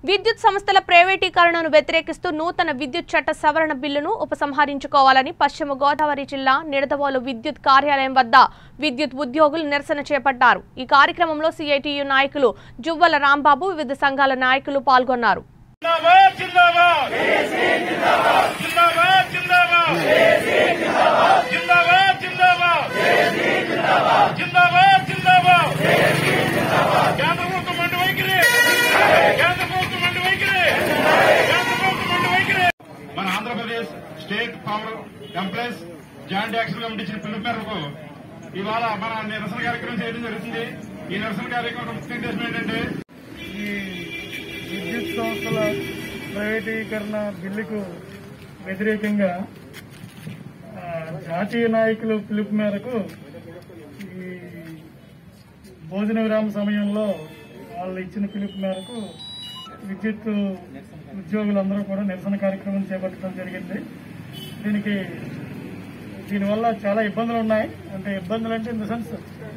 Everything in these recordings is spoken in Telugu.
విద్యుత్ సంస్థల ప్రైవేటీకరణను వ్యతిరేకిస్తూ నూతన విద్యుత్ చట్ట సవరణ బిల్లును ఉపసంహరించుకోవాలని పశ్చిమ గోదావరి జిల్లా నిడదవోలు విద్యుత్ కార్యాలయం వద్ద విద్యుత్ ఉద్యోగులు నిరసన చేపట్టారు ఈ కార్యక్రమంలో సిఐటియు నాయకులు జువ్వల రాంబాబు వివిధ సంఘాల నాయకులు పాల్గొన్నారు జిందాబాద్ జిందాబాద్ జిందాబాద్ జిందాబాద్ జిందాబాద్ జిందాబాద్ జిందాబాద్ జిందాబాద్ కేంద్ర ప్రభుత్వం మండి వైఖరి కేంద్ర ప్రభుత్వం మండి వైఖరి కేంద్ర ప్రభుత్వం మండి వైఖరి మన Andhra Pradesh state power employees joint action committee ఇచ్చిన పిలుపు మేరకు ఇవాళ మన నిరసన కార్యక్రమం చేయడం జరుగుతుంది ఈ నిరసన కార్యక్రమం ముఖ్య ఉద్దేశం ఏంటంటే ఈ విద్యుత్ సంస్థల ప్రైవేటీకరణ బిల్లుకు వ్యతిరేకంగా ఆ, జాతీయ నాయకులు పిలుపు మేరకు ఈ భోజన విరామ సమయంలో వాళ్ళు ఇచ్చిన పిలుపు మేరకు విద్యుత్ ఉద్యోగులందరూ కూడా నిరసన కార్యక్రమం చేపట్టడం జరిగింది దీనికి దీనివల్ల చాలా ఇబ్బందులు ఉన్నాయి అంటే ఇబ్బందులు అంటే ఇన్ ద సెన్స్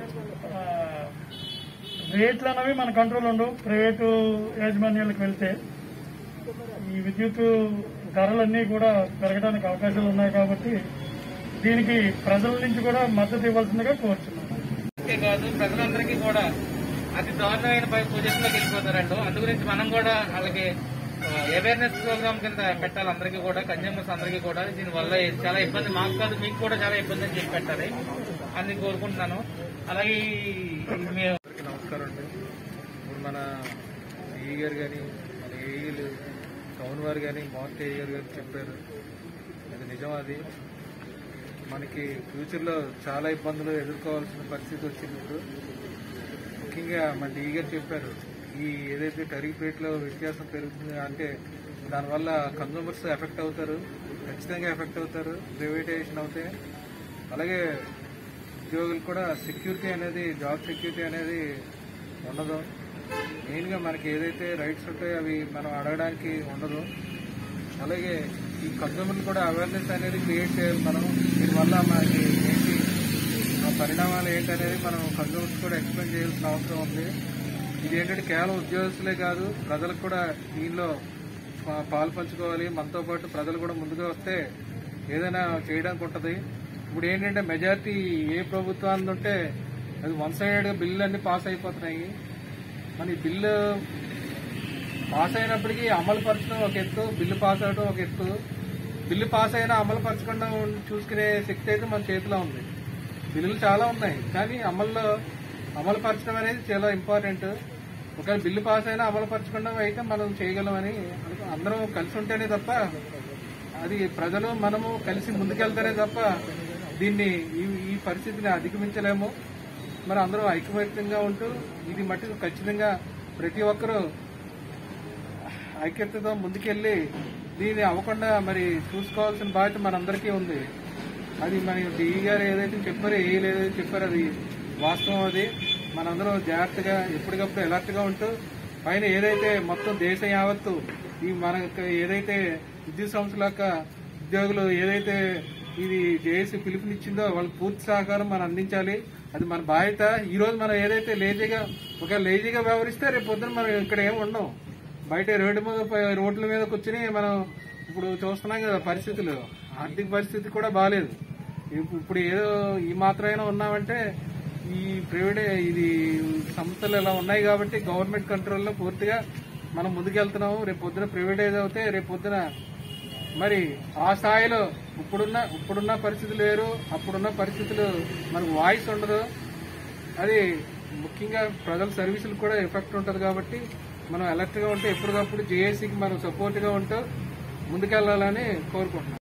రేట్లు అనేవి మన కంట్రోల్ ఉండవు ప్రైవేటు యాజమాన్యాలకు వెళ్తే ఈ విద్యుత్ ధరలన్నీ కూడా పెరగడానికి అవకాశాలు ఉన్నాయి కాబట్టి దీనికి ప్రజల నుంచి కూడా మద్దతు ఇవ్వాల్సిందిగా కోరుతున్నాం అంతే కాదు ప్రజలందరికీ కూడా అతి దారుణమైన పై పొజిషన్లోకి వెళ్ళిపోతారండి అందు గురించి మనం కూడా వాళ్ళకి అవేర్నెస్ ప్రోగ్రామ్ కింద పెట్టాలి అందరికీ కూడా కన్జ్యూమర్స్ అందరికీ కూడా దీనివల్ల చాలా ఇబ్బంది మాకు కాదు మీకు కూడా చాలా ఇబ్బంది అని చెప్పి పెట్టాలి అని కోరుకుంటున్నాను అలాగే ఈ- మేము అందరికీ నమస్కారం అండి ఇప్పుడు మన ఈ గారు కానీ మన ఏఈలు టౌన్ వారు కానీ మోస్ట్ ఏ గారు కానీ చెప్పారు అది నిజం అది మనకి ఫ్యూచర్లో చాలా ఇబ్బందులు ఎదుర్కోవాల్సిన పరిస్థితి వచ్చింది ఇప్పుడు ముఖ్యంగా మన ఈ గారు చెప్పారు ఈ ఏదైతే టరీఫ్ రేట్లో వ్యత్యాసం పెరుగుతుంది అంటే దానివల్ల కన్సూమర్స్ ఎఫెక్ట్ అవుతారు ఖచ్చితంగా ఎఫెక్ట్ అవుతారు ప్రైవేటైజేషన్ అవుతాయి అలాగే ఉద్యోగులు కూడా సెక్యూరిటీ అనేది జాబ్ సెక్యూరిటీ అనేది ఉండదు మెయిన్గా మనకి ఏదైతే రైట్స్ ఉంటాయో అవి మనం అడగడానికి ఉండదు అలాగే ఈ కన్సూమర్లు కూడా అవేర్నెస్ అనేది క్రియేట్ చేయాలి మనం దీనివల్ల మనకి ఏంటి ఆ పరిణామాలు ఏంటనేది మనం కన్సూమర్స్ కూడా ఎక్స్ప్లెయిన్ చేయాల్సిన అవసరం ఉంది ఇది ఏంటంటే కేవలం ఉద్యోగస్తులే కాదు ప్రజలకు కూడా దీనిలో పా- పాలు పంచుకోవాలి మనతో పాటు ప్రజలు కూడా ముందుగా వస్తే ఏదైనా చేయడానికి ఉంటుంది ఇప్పుడు ఏంటంటే మెజారిటీ ఏ ప్రభుత్వాన్ని ఉంటే అది వన్ సైడ్ బిల్లు అన్ని పాస్ అయిపోతున్నాయి మన ఈ బిల్లు పాస్ అయినప్పటికీ అమలు పరచడం ఒక ఎత్తు బిల్లు పాస్ అవడం ఒక ఎత్తు బిల్లు పాస్ అయినా అమలు పరచకుండా ఉం- చూసుకునే శక్తి అయితే మన చేతిలో ఉంది బిల్లులు చాలా ఉన్నాయి కానీ అమల్లో అమలు పరచడం అనేది చాలా ఇంపార్టెంట్ ఒకవేళ బిల్లు పాస్ అయినా అమలు పరచకుండా అయితే మనం చేయగలమని అనుకో- అందరం కలిసి ఉంటేనే తప్ప అది ప్రజలు మనము కలిసి ముందుకెళ్తేనే తప్ప దీన్ని ఈ ఈ పరిస్థితిని అధిగమించలేము మరి అందరూ ఐకమత్యంగా ఉంటూ ఇది మట్టుకు ఖచ్చితంగా ప్రతి ఒక్కరూ ఐక్యతతో ముందుకెళ్లి దీన్ని అవ్వకుండా మరి చూసుకోవాల్సిన బాధ్యత మనందరికీ ఉంది అది మరి డిఈ గారు ఏదైతే చెప్పారో ఏ ఏదైతే చెప్పారో అది వాస్తవం అది మనందరం జాగ్రత్తగా ఎప్పటికప్పుడు అలర్ట్ గా ఉంటూ పైన ఏదైతే మొత్తం దేశ యావత్తు ఈ మన ఏదైతే విద్యుత్ సంస్థల యొక్క ఉద్యోగులు ఏదైతే ఇది జేఏసీ పిలుపునిచ్చిందో వాళ్ళకి పూర్తి సహకారం మనం అందించాలి అది మన బాధ్యత ఈ రోజు మనం ఏదైతే లేజీగా ఒక లేజీగా వ్యవహరిస్తే రేపు పొద్దున మనం ఇక్కడ ఏమి ఉండం బయట రోడ్డు మీద ప- రోడ్ల మీద కూర్చుని మనం ఇప్పుడు చూస్తున్నాం కదా పరిస్థితులు ఆర్థిక పరిస్థితి కూడా బాగాలేదు ఇప్పు- ఇప్పుడు ఏదో ఈ మాత్రమైనా ఉన్నామంటే ఈ ప్రైవేట్ ఇది సంస్థలు ఇలా ఉన్నాయి కాబట్టి గవర్నమెంట్ కంట్రోల్లో పూర్తిగా మనం ముందుకెళ్తున్నాము రేపు పొద్దున ప్రైవేటైజ్ అవుతే రేపు పొద్దున మరి ఆ స్థాయిలో ఇప్పుడున్న ఇప్పుడున్న పరిస్థితులు వేరు అప్పుడున్న పరిస్థితులు మనకు వాయిస్ ఉండదు అది ముఖ్యంగా ప్రజల సర్వీసులు కూడా ఎఫెక్ట్ ఉంటుంది కాబట్టి మనం అలర్ట్ గా ఉంటే ఎప్పటికప్పుడు జేఏసీకి మనం సపోర్ట్ గా ఉంటూ ముందుకెళ్లాలని కోరుకుంటున్నాం